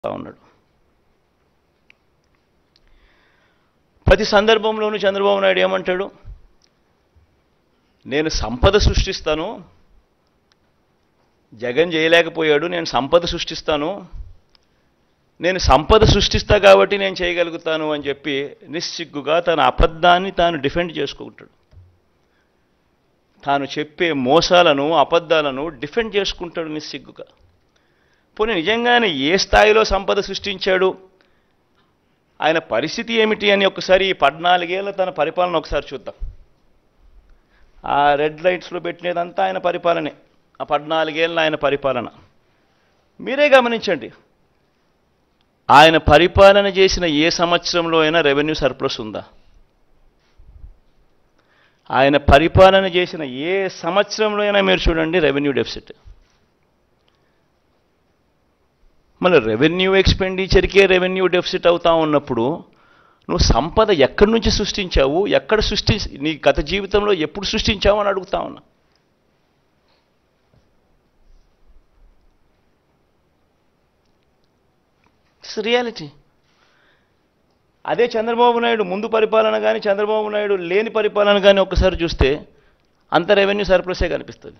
ఉన్నాడు ప్రతి సందర్భంలోనూ చంద్రబాబు నాయుడు ఏమంటాడు నేను సంపద సృష్టిస్తాను జగన్ చేయలేకపోయాడు నేను సంపద సృష్టిస్తాను నేను సంపద సృష్టిస్తా కాబట్టి నేను చేయగలుగుతాను అని చెప్పి నిస్సిగ్గుగా తన అబద్ధాన్ని తాను డిఫెండ్ చేసుకుంటాడు తాను చెప్పే మోసాలను అబద్ధాలను డిఫెండ్ చేసుకుంటాడు నిస్సిగ్గుగా పోనీ నిజంగానే ఏ స్థాయిలో సంపద సృష్టించాడు ఆయన పరిస్థితి ఏమిటి అని ఒకసారి ఈ పద్నాలుగేళ్ళ తన పరిపాలన ఒకసారి చూద్దాం ఆ రెడ్ లైట్స్లో పెట్టినదంతా ఆయన పరిపాలనే ఆ పద్నాలుగేళ్ళ ఆయన పరిపాలన మీరే గమనించండి ఆయన పరిపాలన చేసిన ఏ సంవత్సరంలో అయినా రెవెన్యూ సర్ప్లస్ ఉందా ఆయన పరిపాలన చేసిన ఏ సంవత్సరంలో అయినా మీరు చూడండి రెవెన్యూ డెఫిసిట్ మన రెవెన్యూ ఎక్స్పెండిచర్కే రెవెన్యూ డెఫిసిట్ అవుతా ఉన్నప్పుడు నువ్వు సంపద ఎక్కడి నుంచి సృష్టించావు ఎక్కడ సృష్టి నీ గత జీవితంలో ఎప్పుడు సృష్టించావు అని అడుగుతా ఉన్నా ఇట్స్ రియాలిటీ అదే చంద్రబాబు నాయుడు ముందు పరిపాలన కానీ చంద్రబాబు నాయుడు లేని పరిపాలన కానీ ఒక్కసారి చూస్తే అంత రెవెన్యూ సర్ప్లసే కనిపిస్తుంది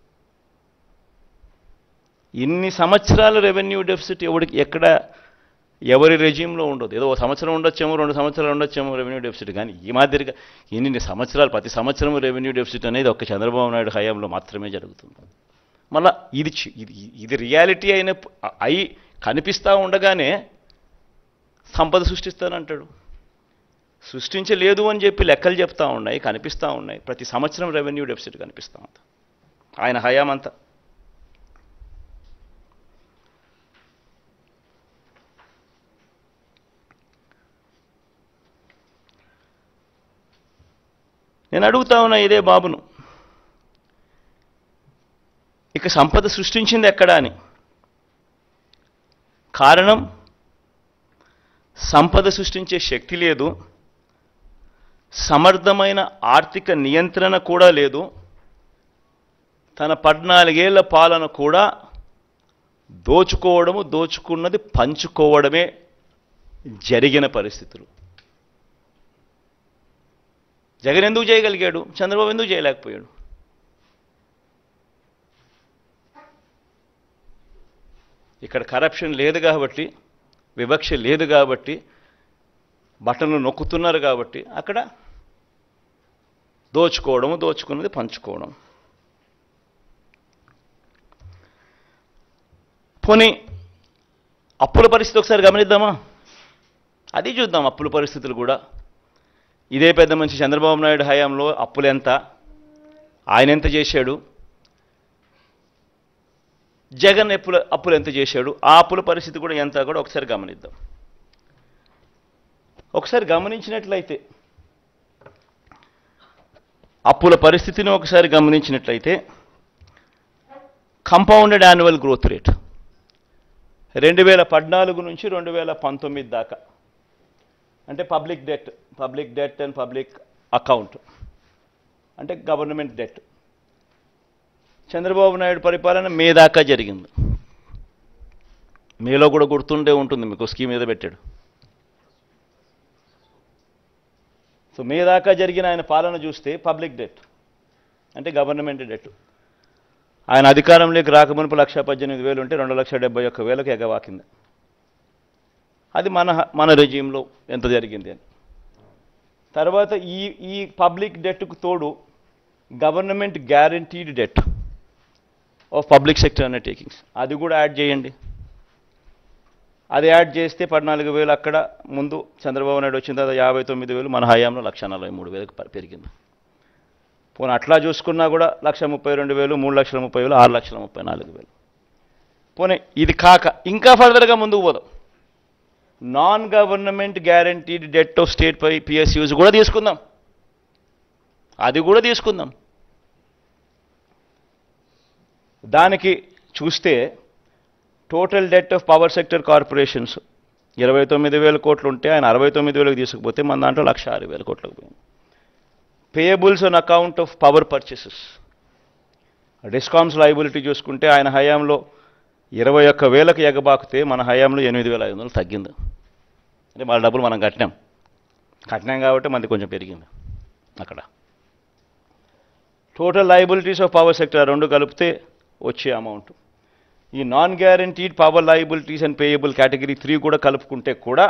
ఇన్ని సంవత్సరాల రెవెన్యూ డెఫిసిట్ ఎవరికి ఎక్కడ ఎవరి రెజ్యూమ్లో ఉండదు ఏదో ఒక సంవత్సరం ఉండొచ్చేమో రెండు సంవత్సరాలు ఉండొచ్చేమో రెవెన్యూ డెఫిసిట్ కానీ ఈ మాదిరిగా ఇన్ని సంవత్సరాలు ప్రతి సంవత్సరం రెవెన్యూ డెఫిసిట్ అనేది ఒక చంద్రబాబు నాయుడు హయాంలో మాత్రమే జరుగుతుంది మళ్ళా ఇది చి- ఇది ఇది రియాలిటీ అయిన అయి కనిపిస్తూ ఉండగానే సంపద సృష్టిస్తానంటాడు సృష్టించలేదు అని చెప్పి లెక్కలు చెప్తా ఉన్నాయి కనిపిస్తూ ఉన్నాయి ప్రతి సంవత్సరం రెవెన్యూ డెఫిసిట్ కనిపిస్తూ ఉంది ఆయన హయాం అంతా నేను అడుగుతా ఉన్నా ఇదే బాబును ఇక సంపద సృష్టించింది ఎక్కడా అని కారణం సంపద సృష్టించే శక్తి లేదు సమర్థమైన ఆర్థిక నియంత్రణ కూడా లేదు తన పద్నాలుగేళ్ల పాలన కూడా దోచుకోవడము దోచుకున్నది పంచుకోవడమే జరిగిన పరిస్థితులు జగన్ ఎందుకు చేయగలిగాడు చంద్రబాబు ఎందుకు చేయలేకపోయాడు ఇక్కడ కరప్షన్ లేదు కాబట్టి వివక్ష లేదు కాబట్టి బట్టలు నొక్కుతున్నారు కాబట్టి అక్కడ దోచుకోవడం దోచుకున్నది పంచుకోవడం పోనీ అప్పుల పరిస్థితి ఒకసారి గమనిద్దామా అది చూద్దాం అప్పుల పరిస్థితులు కూడా ఇదే పెద్ద మనిషి చంద్రబాబు నాయుడు హయాంలో అప్పులు ఎంత ఆయన ఎంత చేశాడు జగన్ ఎప్పుల అప్పులు ఎంత చేశాడు ఆ అప్పుల పరిస్థితి కూడా ఎంత కూడా ఒకసారి గమనిద్దాం ఒకసారి గమనించినట్లయితే అప్పుల పరిస్థితిని ఒకసారి గమనించినట్లయితే కంపౌండెడ్ యాన్యువల్ గ్రోత్ రేట్ రెండు వేల పద్నాలుగు నుంచి రెండు వేల పంతొమ్మిది దాకా అంటే public debt public debt and public account అంటే గవర్నమెంట్ డెట్ చంద్రబాబు నాయుడు పరిపాలన మే దాకా జరిగింది మేలో కూడా గుర్తుండే ఉంటుంది మీకు స్కీమ్ మీద పెట్టాడు సో మే దాకా జరిగిన ఆయన పాలన చూస్తే పబ్లిక్ డెట్ అంటే గవర్నమెంట్ డెట్ ఆయన అధికారంలోకి రాకమునుపు లక్ష పద్దెనిమిది వేలు ఉంటే రెండు లక్షల డెబ్బై ఒక్క వేలకు ఎగవాకింది అది మన మన రెజీమ్లో ఎంత జరిగింది అని తర్వాత ఈ ఈ పబ్లిక్ డెట్కు తోడు government guaranteed debt of public sector undertakings అది కూడా యాడ్ చేయండి అది యాడ్ చేస్తే పద్నాలుగు వేలు అక్కడ ముందు చంద్రబాబు నాయుడు వచ్చిన తర్వాత యాభై తొమ్మిది వేలు మన హయాంలో లక్ష నలభై మూడు వేలకు ప- పెరిగింది పోనీ అట్లా చూసుకున్నా కూడా లక్ష ముప్పై రెండు వేలు మూడు లక్షల ముప్పై వేలు ఆరు లక్షల ముప్పై నాలుగు వేలు పోనీ ఇది కాక ఇంకా ఫర్దర్గా ముందుకు పోదాం non government guaranteed debt of state పై పిఎస్యూస్ కూడా తీసుకుందాం అది కూడా తీసుకుందాం దానికి చూస్తే total debt of power sector corporations ఇరవై తొమ్మిది వేల కోట్లు ఉంటే ఆయన అరవై తొమ్మిది వేలకు తీసుకుపోతే మన దాంట్లో లక్ష ఆరు వేల కోట్లకు పోయింది payables on account of power purchases discoms liability చూసుకుంటే ఆయన హయాంలో ఇరవై ఒక్క వేలకు ఎగబాకితే మన హయాంలో ఎనిమిది వేల ఐదు వందలు తగ్గింది అంటే వాళ్ళ డబ్బులు మనం కట్టినాం కట్టినాం కాబట్టి మనది కొంచెం పెరిగింది అక్కడ total liabilities of power sector రెండు కలిపితే వచ్చే అమౌంట్ ఈ non guaranteed power liabilities and payable category three కూడా కలుపుకుంటే కూడా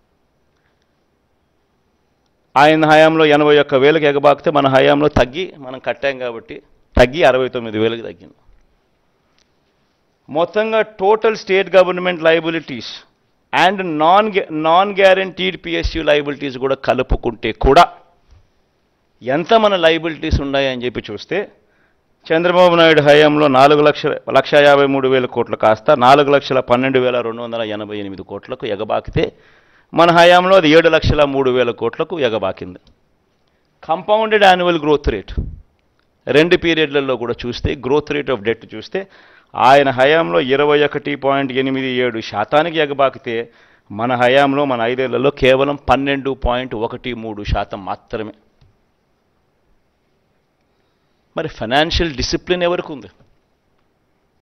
ఆయన హయాంలో ఎనభై ఒక్క వేలకు ఎగబాకితే మన హయాంలో తగ్గి మనం కట్టాం కాబట్టి తగ్గి అరవై తొమ్మిది వేలకు తగ్గింది మొత్తంగా total state government liabilities and non non guaranteed PSU liabilities కూడా కలుపుకుంటే కూడా ఎంత మన లయబిలిటీస్ ఉన్నాయని చెప్పి చూస్తే చంద్రబాబు నాయుడు హయాంలో నాలుగు లక్షల లక్ష యాభై మూడు వేల కోట్లు కాస్త నాలుగు లక్షల పన్నెండు వేల రెండు వందల ఎనభై ఎనిమిది కోట్లకు ఎగబాకితే మన హయాంలో అది ఏడు లక్షల మూడు వేల కోట్లకు ఎగబాకింది కంపౌండెడ్ యాన్యువల్ గ్రోత్ రేట్ రెండు పీరియడ్లలో కూడా చూస్తే గ్రోత్ రేట్ ఆఫ్ డెట్ చూస్తే ఆయన హయాంలో ఇరవై ఒకటి పాయింట్ ఎనిమిది ఏడు శాతానికి ఎగబాకితే మన హయాంలో మన ఐదేళ్లలో కేవలం పన్నెండు పాయింట్ ఒకటి మూడు శాతం మాత్రమే మరి ఫైనాన్షియల్ డిసిప్లిన్ ఎవరికి ఉంది